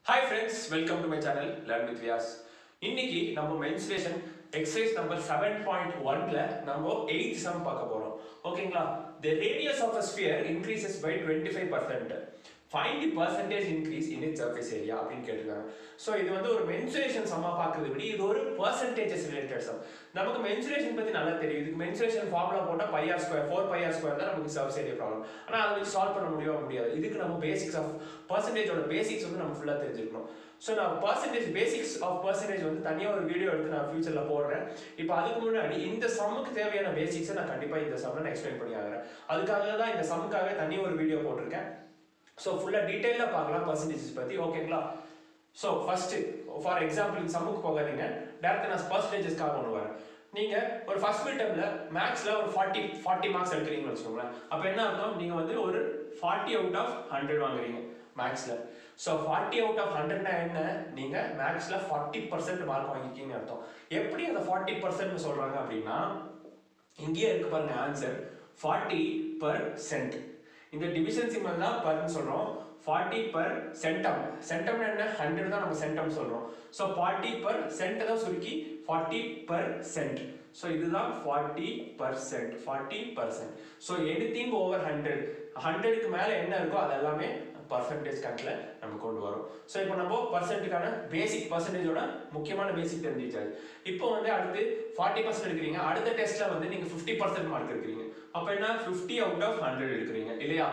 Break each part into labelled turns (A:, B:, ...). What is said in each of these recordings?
A: hi friends welcome to my channel learn with Vyas இன்னைக்கு நம்ம mensuration exercise number seven point ஒன்ல நம்ம eighth sum பார்க்க போறோம் ஓகேங்களா the radius of a sphere increases by twenty five percent find the percentage increase in it surface area அப்படின்னு கேட்டிருக்காங்க so இது வந்து ஒரு மென்சுரேஷன் சம்மா பார்க்கறது விட இது ஒரு பர்சன்டேஜஸ் ரிலேட்டட் சம் நமக்கு மென்சுரேஷன் பத்தி நல்லா தெரியும் இதுக்கு மென்சுரேஷன் ஃபார்முலா போட்டால் pi r square four pi r square தான் நமக்கு சர்ஃபேஸ் ஏரியா ப்ராப்ளம் ஆனால் அதை வச்சு சால்வ் பண்ண முடியவே முடியாது இதுக்கு நம்ம பேசிக்ஸ் ஆஃப் பர்சன்டேஜோட பேசிக்ஸ் வந்து நம்ம ஃபுல்லாக தெரிஞ்சிருக்கணும் ஸோ நான் பர்சன்டேஜ் பேசிக்ஸ் ஆஃப் பர்சன்டேஜ் வந்து தனியாக ஒரு வீடியோ எடுத்து நான் ஃபியூச்சரில் போடுறேன் இப்போ அதுக்கு முன்னாடி இந்த சம்முக்கு தேவையான பேசிக்ஸை நான் கண்டிப்பாக இந்த சம்மில் நான் எக்ஸ்பிளைன் பண்ணி ஆகிறேன் அதுக்காக தான் இந்த சம்முக்காக தனி ஒரு வீடியோ போட்டிருக்கேன் ஸோ ஃபுல்லாக டீட்டெயிலாக பார்க்கலாம் பர்சன்டேஜஸ் பற்றி ஓகேங்களா ஸோ ஃபர்ஸ்ட் ஃபார் எக்ஸாம்பிள் இந்த சம்முக்கு போகாதீங்க டேரக்டாக நான் பர்சன்டேஜஸ்க்காக கொண்டு வரேன் நீங்கள் ஒரு ஃபர்ஸ்ட் மிட் டேர்மில் மேக்ஸில் ஒரு ஃபார்ட்டி ஃபார்ட்டி மார்க்ஸ் எடுக்கிறீங்கன்னு வச்சுக்கோங்களேன் அப்போ என்ன அர்த்தம் நீங்கள் வந்து ஒரு ஃபார்ட்டி அவுட் ஆஃப் ஹண்ட்ரட் வாங்குறீங்க மேக்ஸில் ஸோ ஃபார்ட்டி அவுட் ஆஃப் ஹண்ட்ரட்னா என்ன நீங்கள் மேக்ஸில் ஃபார்ட்டி பர்சன்ட் மார்க் வாங்கிக்கிங்கன்னு அர்த்தம் எப்படி அந்த ஃபார்ட்டி பர்சன்ட் சொல்கிறாங்க அப்படின்னா இங்கேயே இருக்கு பாருங்க ஆன்சர் ஃபார்ட்டி பர் சென்ட் இந்த டிவிஷன் சிம்பிள் தான் பர்னு சொல்கிறோம் ஃபார்ட்டி பர் சென்டம் சென்டம்னா என்ன ஹண்ட்ரட் தான் நம்ம சென்டம் சொல்கிறோம் ஸோ ஃபார்ட்டி பர் சென்ட் தான் சுருக்கி ஃபார்ட்டி பர் சென்ட் ஸோ இதுதான் forty percent forty percent so anything over hundred ஹண்ட்ரடுக்கு மேலே என்ன இருக்கோ அது எல்லாமே பர்சன்டேஜ் கணக்கில் நம்ம கொண்டு வரோம் ஸோ இப்போ நம்ம பர்சன்ட்டுக்கான பேசிக் பர்சன்டேஜோட முக்கியமான பேசிக் தெரிஞ்சிச்சாரு இப்போ வந்து அடுத்து ஃபார்ட்டி பர்சன்ட் எடுக்கிறீங்க அடுத்த டெஸ்ட்டில் வந்து நீங்கள் ஃபிஃப்டி பர்சன்ட் மார்க் எடுக்கிறீங்க அப்போ என்ன ஃபிஃப்டி அவுட் ஆஃப் ஹண்ட்ரட் எடுக்கிறீங்க இல்லையா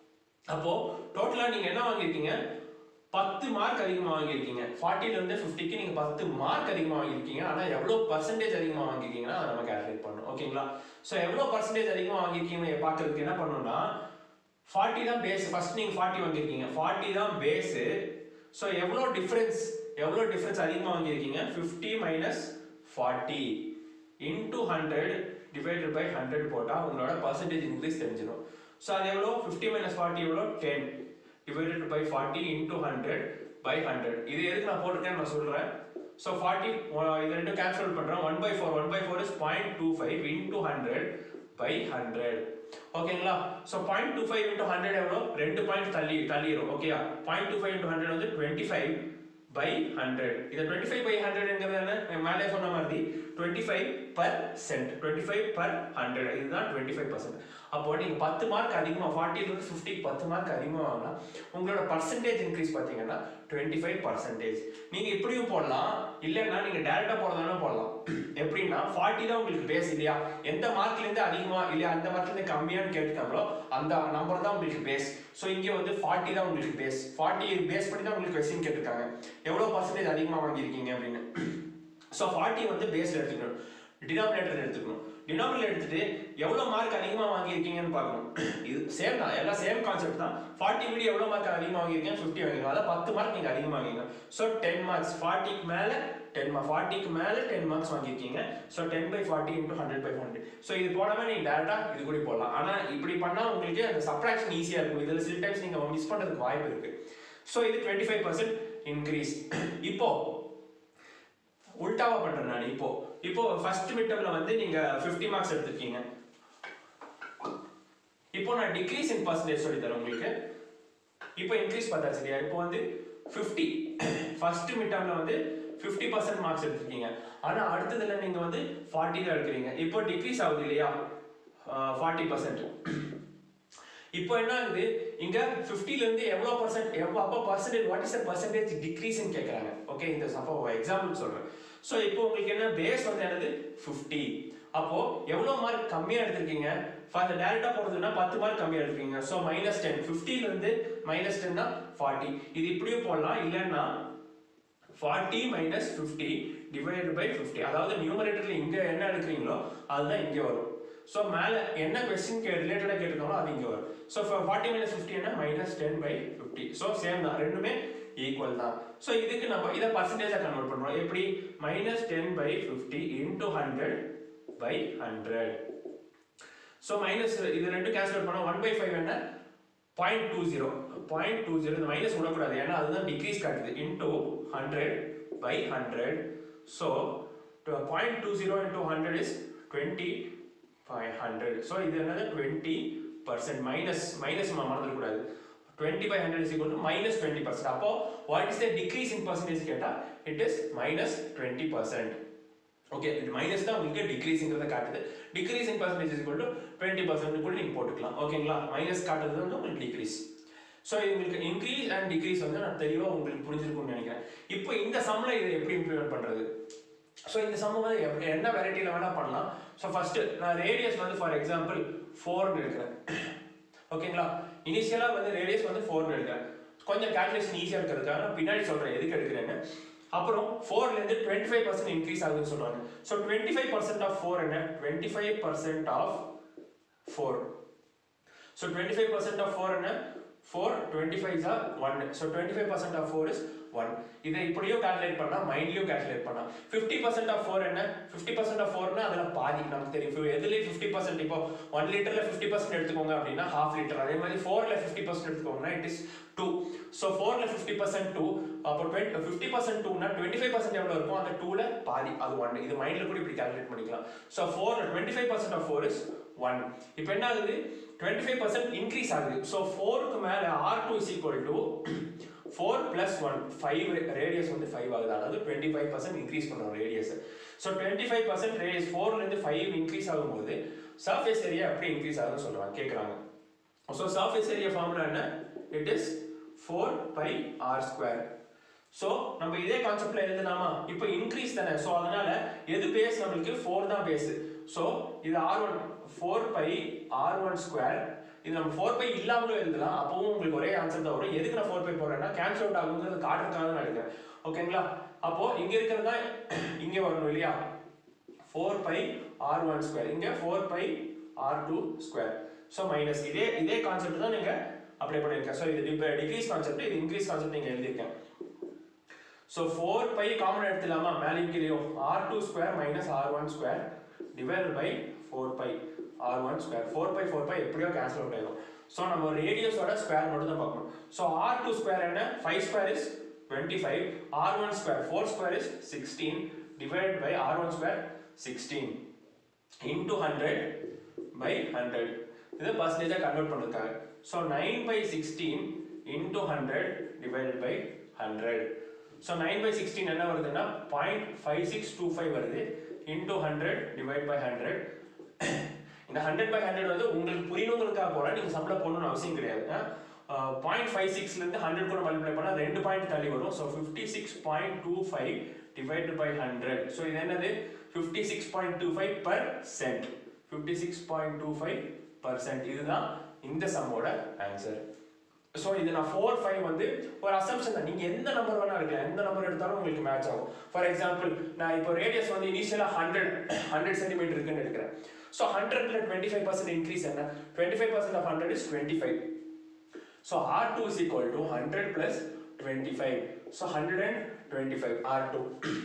A: அப்போ டோட்டலாக நீங்கள் என்ன வாங்கியிருக்கீங்க பத்து மார்க் அதிகமாக வாங்கியிருக்கீங்க ஃபார்ட்டில இருந்து ஃபிஃப்டிக்கு நீங்கள் பத்து மார்க் அதிகமாக வாங்கியிருக்கீங்க ஆனால் எவ்வளோ பர்சன்டேஜ் அதிகமாக வாங்கியிருக்கீங்கன்னா அதை நம்ம கேல்குலேட் பண்ணணும் ஓகேங்களா ஸோ எவ்வளோ பர்சன்டேஜ் அதிகமாக வாங்கியிருக்கீங்கன்னு பார்க்கறதுக்கு என்ன பண்ணணும்னா ஃபார்ட்டி தான் பேஸ் ஃபர்ஸ்ட் நீங்கள் ஃபார்ட்டி வாங்கியிருக்கீங்க ஃபார்ட்டி தான் பேஸு ஸோ எவ்வளோ டிஃப்ரென்ஸ் எவ்வளோ டிஃப்ரென்ஸ் அதிகமாக வாங்கியிருக்கீங்க fifty minus forty into hundred divided by hundred போட்டால் உங்களோட பர்சன்டேஜ் இன்க்ரீஸ் தெரிஞ்சிடும் ஸோ அது எவ்வளோ ஃபிஃப்டி மைனஸ் ஃபார்ட்டி எவ்வளோ ten divided by forty into hundred by hundred இது எதுக்கு நான் போட்டிருக்கேன்னு நான் சொல்கிறேன் ஸோ ஃபார்ட்டி இது ரெண்டும் கேன்சல் பண்ணுறேன் one by four one by four is point two five into hundred by hundred ஓகேங்களா so point two five into hundred எவ்வளோ ரெண்டு பாயிண்ட் தள்ளி தள்ளிடும் ஓகேயா point two five into hundred வந்து டுவெண்ட்டி ஃபைவ் பை ஹண்ட்ரட் இது twenty five by ஹண்ட்ரட்ங்கிறது என்ன மேலே சொன்ன மாதிரி twenty five per percent twenty five per hundred இதுதான் டுவெண்ட்டி ஃபைவ் பர்சன்ட் அப்போ நீங்கள் பத்து மார்க் அதிகமாக ஃபார்ட்டிலேருந்து ஃபிஃப்டிக்கு பத்து மார்க் அதிகமாக வாங்கினா உங்களோட பர்சன்டேஜ் இன்க்ரீஸ் பார்த்தீங்கன்னா டுவெண்ட்டி ஃபைவ் பர்சன்டேஜ் நீங்கள் இப்படியும் போடலாம் இல்லைன்னா நீங்கள் டேரெக்டாக போடுறதாலும் போடலாம் எப்படின்னா ஃபார்ட்டி தான் உங்களுக்கு பேஸ் இல்லையா எந்த மார்க்லேருந்து அதிகமாக இல்லையா அந்த மார்க்லேருந்து கம்மியான்னு கேட்டுக்காங்களோ அந்த நம்பர் தான் உங்களுக்கு பேஸ் ஸோ இங்கே வந்து ஃபார்ட்டி தான் உங்களுக்கு பேஸ் ஃபார்ட்டி பேஸ் பண்ணி தான் உங்களுக்கு கொஸ்டின் கேட்டிருக்காங்க எவ்வளோ பர்சன்டேஜ் அதிகமாக வாங்கியிருக்கீங்க அப்படின்னு ஸோ ஃபார்ட்டி வந்து பேஸில் எடுத்துக்கணும் டினாமினேட்டர் எடுத்துக்கணும் டினாமினேட்டர் எடுத்துட்டு எவ்வளோ மார்க் அதிகமாக வாங்கியிருக்கீங்கன்னு பார்க்கணும் இது சேம் தான் எல்லாம் சேம் கான்செப்ட் தான் ஃபார்ட்டி விட எவ்வளோ மார்க் அதிகமாக வாங்கியிருக்கீங்க ஃபிஃப்டி வாங்கிருக்கோம் அதாவது பத்து மார்க் நீங்கள் அதிகமாக வாங்கிங்க ஸோ டென் மார்க்ஸ் ஃபார்ட்டிக்கு மேலே டென் மார்க் ஃபார்ட்டிக்கு மேலே டென் மார்க்ஸ் வாங்கியிருக்கீங்க so ten by forty into hundred by hundred so இது போடாமல் நீங்கள் டேரெக்டாக இது கூட போடலாம் ஆனால் இப்படி பண்ணால் உங்களுக்கு அந்த சப்ராக்ஷன் ஈஸியாக இருக்கும் இதில் சில டைம்ஸ் நீங்கள் மிஸ் பண்ணுறதுக்கு வாய்ப்பு இருக்குது ஸோ இது டுவெண்ட்டி ஃபைவ் பர்சன்ட் இன்க்ரீஸ் இப்போ உல்டாவா பண்றேன் நான் இப்போ இப்போ ஃபர்ஸ்ட் மிட்டம்ல வந்து நீங்க 50 மார்க்ஸ் எடுத்திருக்கீங்க இப்போ நான் டிக்ரீஸ் இன் பர்சன்டேஜ் சொல்லி தரேன் உங்களுக்கு இப்போ இன்க்ரீஸ் பார்த்தாச்சு இல்லையா இப்போ வந்து 50 ஃபர்ஸ்ட் மிட்டம்ல வந்து 50% பர்சன்ட் மார்க்ஸ் எடுத்திருக்கீங்க ஆனா அடுத்ததுல நீங்க வந்து 40 தான் எடுக்கிறீங்க இப்போ டிக்ரீஸ் ஆகுது இல்லையா ஃபார்ட்டி பர்சன்ட் இப்போ என்ன ஆகுது இங்க 50 ல இருந்து எவ்வளவு பர்சன்ட் எவ்வளவு அப்போ percentage what is the percentage டிக்ரீஸ்னு கேக்குறாங்க ஓகே இந்த சப்போ எக்ஸாம்பிள் சொல்றேன் சோ இப்போ உங்களுக்கு என்ன பேஸ் வந்து என்னது 50 அப்போ எவ்வளவு மார்க் கம்மியா எடுத்திருக்கீங்க ஃபார் டைரக்டா போடுறதுன்னா பத்து மார்க் கம்மியா எடுத்திருக்கீங்க சோ மைனஸ் டென் ஃபிஃப்டில இருந்து மைனஸ் டென்னா ஃபார்ட்டி இது இப்படியும் போடலாம் இல்லைன்னா forty minus fifty divided by fifty அதாவது நியூமரேட்டர்ல இங்க என்ன எடுக்கிறீங்களோ அதுதான் இங்க வரும் ஸோ மேலே என்ன கொஸ்டின் கே ரிலேட்டடாக கேட்டுருக்காங்களோ அது இங்கே வரும் ஸோ ஃபார்ட்டி மைனஸ் ஃபிஃப்டி என்ன minus ten by fifty so same தான் ரெண்டுமே ஈக்குவல் தான் ஸோ இதுக்கு நம்ம இதை பர்சன்டேஜாக கன்வெர்ட் பண்ணுறோம் எப்படி minus ten by fifty into hundred by hundred so minus இது ரெண்டும் கேன்சல் பண்ணால் ஒன் பை ஃபைவ் என்ன point two zero point two zero இந்த மைனஸ் விடக்கூடாது ஏன்னா அதுதான் டிக்ரீஸ் காட்டுது into hundred by hundred so point two zero into hundred is twenty five hundred so இது என்னது டுவெண்ட்டி பர்சன்ட் மைனஸ் மைனஸ் மறந்துடக்கூடாது twenty by hundred is equal to minus twenty percent அப்போ what is the degrees in percentage கேட்டா it is minus twenty percent okay இது minus தான் உங்களுக்கு டிக்ரீஸ்ங்கிறத காட்டுது decrease in percentage is equal to twenty percent கூட நீங்கள் போட்டுக்கலாம் ஓகேங்களா மைனஸ் காட்டுறது வந்து உங்களுக்கு டிக்ரீஸ் ஸோ உங்களுக்கு இன்க்ரீஸ் அண்ட் டிக்ரீஸ் வந்து நான் தெளிவாக உங்களுக்கு புரிஞ்சிருக்கும்னு நினைக்கிறேன் இப்போ இந்த சம்மில் இதை எப்படி இம்ப்ளிமெண்ட் பண்ணுறது ஸோ இந்த சம் வந்து எப்- என்ன வெரைட்டியில் வேணால் பண்ணலாம் ஸோ ஃபஸ்ட்டு நான் ரேடியஸ் வந்து ஃபார் எக்ஸாம்பிள் ஃபோர்னு எடுக்கிறேன் ஓகேங்களா இனிஷியலாக வந்து ரேடியஸ் வந்து ஃபோர்னு எடுக்கிறேன் கொஞ்சம் கால்குலேஷன் ஈஸியாக இருக்கிறதுக்காக நான் பின்னாடி சொல்கிறேன் எதுக்கு எடுக்கிறேன்னு அப்புறம் ஃபோர்லேருந்து டுவெண்ட்டி ஃபைவ் பர்சன்ட் இன்க்ரீஸ் ஆகுதுன்னு சொல்லுவாங்க so twenty five percent of four என்ன twenty five percent of four So 25% of 4 என்ன 4 25 is a 1 so 25% of 4 is 1 இதை இப்படியும் கால்குலேட் பண்ணா மைண்ட்லயும் கால்குலேட் பண்ணா 50% of 4 என்ன 50% of 4 னா அதுல பாதி நமக்கு தெரியும் If எதுலயும் 50% இப்போ 1 லிட்டர்ல 50% எடுத்துக்கோங்க அப்படின்னா half லிட்டர் அதே மாதிரி 4 ல 50% எடுத்துக்கோங்கன்னா it is 2 so 4 ல 50% 2 அப்போ 20 50% 2 னா 25% எவ்வளவு இருக்கும் அந்த 2 ல பாதி அது 1 இது மைண்ட்ல கூட இப்படி கால்குலேட் பண்ணிக்கலாம் so 4 ல 25% of 4 is 1 இப்போ என்ன ஆகுது 25% இன்க்ரீஸ் ஆகுது ஸோ ஃபோருக்கு மேலே r two is equal to four plus one five radius வந்து ஃபைவ் ஆகுது அதாவது டுவெண்ட்டி ஃபைவ் பர்சன்ட் இன்க்ரீஸ் பண்ணுறோம் radius so twenty five percent radius ஃபோர்லேருந்து ஃபைவ் இன்க்ரீஸ் ஆகும்போது சர்ஃபேஸ் ஏரியா எப்படி இன்க்ரீஸ் ஆகுதுன்னு சொல்லுவாங்க கேட்குறாங்க ஸோ சர்ஃபேஸ் ஏரியா ஃபார்முலா என்ன it is four pi r square so நம்ம இதே கான்செப்ட்ல எழுதலாமா இப்போ இன்க்ரீஸ் தானே ஸோ அதனால எது பேஸ் நம்மளுக்கு ஃபோர் தான் பேஸ் ஸோ இது r one four pi R one square இது நம்ம ஃபோர் பை இல்லாமலும் எழுதலாம் அப்பவும் உங்களுக்கு ஒரே ஆன்சர் தான் வரும் எதுக்கு நான் ஃபோர் பை போடுறேன்னா கேன்சல் அவுட் ஆகுங்கிறது காட்டுறதுக்காக நான் எடுக்கிறேன் ஓகேங்களா அப்போ இங்க இருக்கிறது தான் இங்க வரணும் இல்லையா four pi R one square இங்க four pi r two square so minus இதே இதே கான்செப்ட் தான் நீங்க அப்ளை பண்ணியிருக்கேன் ஸோ இது இப்போ டிக்ரீஸ் கான்செப்ட் இது இன்க்ரீஸ் கான்செப்ட் நீங்க எழுதியிருக்கேன் ஸோ ஃபோர் பை காமன் எடுத்துலாமா மேலே கீழேயும் r two square minus R one square divide by four pi R one square four pi four pi எப்படியோ கேன்சல் அவுட் ஆயிடும் ஸோ நம்ம ரேடியஸோட ஸ்கொயர் மட்டும் தான் பார்க்கணும் ஸோ ஆர் டூ ஸ்கொயர் என்ன five square is twenty five r one square four square is sixteen divide by R one square sixteen into hundred by hundred இதை பர்சன்டேஜாக கன்வெர்ட் பண்ணிருக்காங்க so nine by sixteen into hundred divide by hundred so nine by sixteen என்ன வருதுன்னா point five six two five வருது into hundred divide by hundred இந்த hundred by hundred வந்து உங்களுக்கு புரியணுங்கிறதுக்காக போல நீங்கள் சம்பள போடணும்னு அவசியம் கிடையாது பாயிண்ட் ஃபைவ் சிக்ஸ்லேருந்து ஹண்ட்ரட் கூட மல்டிப்ளை பண்ணால் ரெண்டு பாயிண்ட் தள்ளி வரும் so fifty six point two five divide by hundred so இது என்னது fifty six point two five per cent fifty six point two five percent இதுதான் இந்த சம்மோட ஆன்சர் ஸோ இது நான் ஃபோர் ஃபைவ் வந்து ஒரு அசம்ஷன் தான் நீங்கள் எந்த நம்பர் வேணா எடுக்கலாம் எந்த நம்பர் எடுத்தாலும் உங்களுக்கு மேட்ச் ஆகும் ஃபார் எக்ஸாம்பிள் நான் இப்போ ரேடியஸ் வந்து இனிஷியலாக ஹண்ட்ரட் ஹண்ட்ரட் சென்டிமீட்டர் இருக்குன்னு எடுக்கிறேன் ஸோ ஹண்ட்ரட்ல டுவெண்ட்டி ஃபைவ் பர்சன்ட் இன்க்ரீஸ் என்ன twenty five percent of hundred is twenty five so R two is equal to hundred plus twenty five so hundred and twenty five R two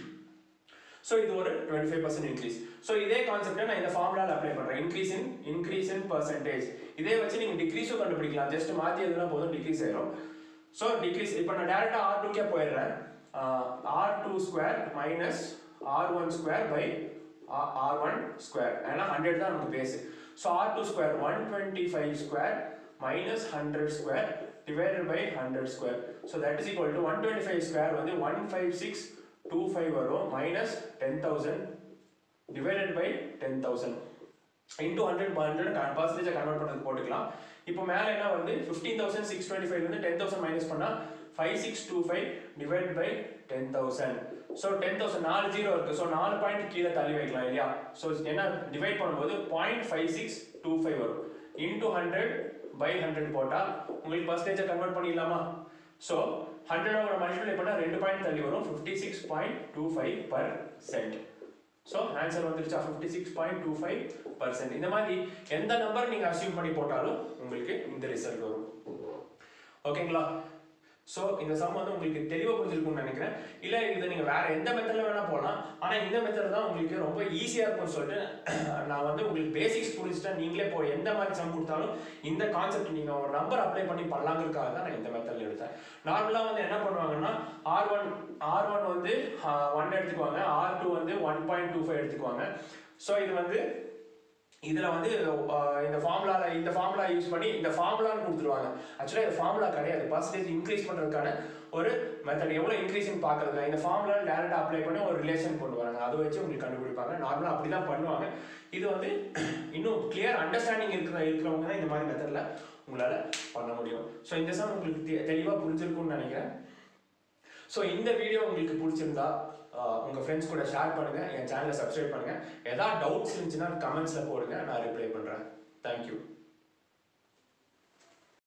A: so இது ஒரு twenty five percent increase so இதே கான்செப்டை நான் இந்த ஃபார்முலாவில் apply பண்ணுறேன் increase in increase in percentage இதே வச்சு நீங்கள் டிக்ரீஸும் கண்டுபிடிக்கலாம் ஜஸ்ட் மாற்றி எதுனா போதும் டிக்ரீஸ் ஆயிரும் ஸோ டிக்ரீஸ் இப்போ நான் டேரெக்டாக ஆர் டூக்கே போயிடுறேன் R two square minus R one square by R one square ஏன்னா ஹண்ட்ரட் தான் நமக்கு base so R two square one twenty five square minus hundred square divided by hundred square so that is equal to one twenty five square வந்து one five six two five வரும் minus ten thousand divided by ten thousand into hundred hundred பர்சன்டேஜை convert பண்ணுறது போட்டுக்கலாம் இப்போ மேலே என்ன வந்து fifteen thousand six twenty five வந்து டென் தௌசண்ட் மைனஸ் பண்ணால் five six two five divide by ten thousand so ten thousand நாலு ஜீரோ இருக்குது ஸோ நாலு பாயிண்ட் கீழே தள்ளி வைக்கலாம் இல்லையா ஸோ என்ன டிவைட் பண்ணும்போது point five six two five வரும் இன்டூ ஹண்ட்ரட் பை ஹண்ட்ரட் போட்டால் உங்களுக்கு பர்சன்டேஜை கன்வெர்ட் பண்ணிடலாமா ஸோ ஹண்ட்ரடோட மல்டிப்ளை பண்ணால் ரெண்டு பாயிண்ட் தள்ளி வரும் fifty six point two five per send so answer வந்துருச்சா fifty six point two five percent இந்த மாதிரி எந்த நம்பர் நீங்கள் அசியூம் பண்ணி போட்டாலும் உங்களுக்கு இந்த ரிசல்ட் வரும் ஓகேங்களா ஸோ இந்த சம் வந்து உங்களுக்கு தெளிவாக புரிஞ்சிருக்கும்னு நினைக்கிறேன் இல்லை இதை நீங்கள் வேற எந்த மெத்தடில் வேணால் போகலாம் ஆனால் இந்த மெத்தட் தான் உங்களுக்கு ரொம்ப ஈஸியாக இருக்கும்னு சொல்லிட்டு நான் வந்து உங்களுக்கு பேசிக்ஸ் புரிஞ்சுட்டா நீங்களே போ எந்த மாதிரி சம் கொடுத்தாலும் இந்த கான்செப்ட் நீங்கள் ஒரு நம்பர் அப்ளை பண்ணி பண்ணலாங்கிறதுக்காக தான் நான் இந்த மெத்தடில் எடுத்தேன் நார்மலாக வந்து என்ன பண்ணுவாங்கன்னா ஆர் ஒன் ஆர் ஒன் வந்து ஒன் எடுத்துக்குவாங்க ஆர் டூ வந்து ஒன் பாயிண்ட் டூ ஃபைவ் எடுத்துக்குவாங்க ஸோ இது வந்து இதில் வந்து ஆஹ், இந்த ஃபார்முலால இந்த ஃபார்முலா யூஸ் பண்ணி இந்த ஃபார்முலான்னு கொடுத்துருவாங்க ஆக்சுவலாக இது ஃபார்முலா கிடையாது பர்சன்டேஜ் இன்க்ரீஸ் பண்ணுறதுக்கான ஒரு மெத்தட் எவ்வளோ இன்க்ரீஸ்னு பார்க்கறதுல இந்த ஃபார்முலா டேரெக்டாக அப்ளை பண்ணி ஒரு ரிலேஷன் கொண்டு வராங்க அதை வச்சு உங்களுக்கு கண்டுபிடிப்பாங்க நார்மலாக அப்படி தான் பண்ணுவாங்க இது வந்து இன்னும் கிளியர் அண்டர்ஸ்டாண்டிங் இருக்கிற இருக்கிறவங்க தான் இந்த மாதிரி மெத்தடில் உங்களால் பண்ண முடியும் ஸோ இந்த சம் உங்களுக்கு தெளிவாக புரிஞ்சிருக்கும்னு நினைக்கிறேன் ஸோ இந்த வீடியோ உங்களுக்கு பிடிச்சிருந்தா ஆஹ், உங்க ஃப்ரெண்ட்ஸ் கூட ஷேர் பண்ணுங்க என் சேனலை சப்ஸ்கிரைப் பண்ணுங்க ஏதாவது டவுட்ஸ் இருந்துச்சுன்னா கமெண்ட்ஸ்ல போடுங்க நான் ரிப்ளை பண்றேன் தேங்க்யூ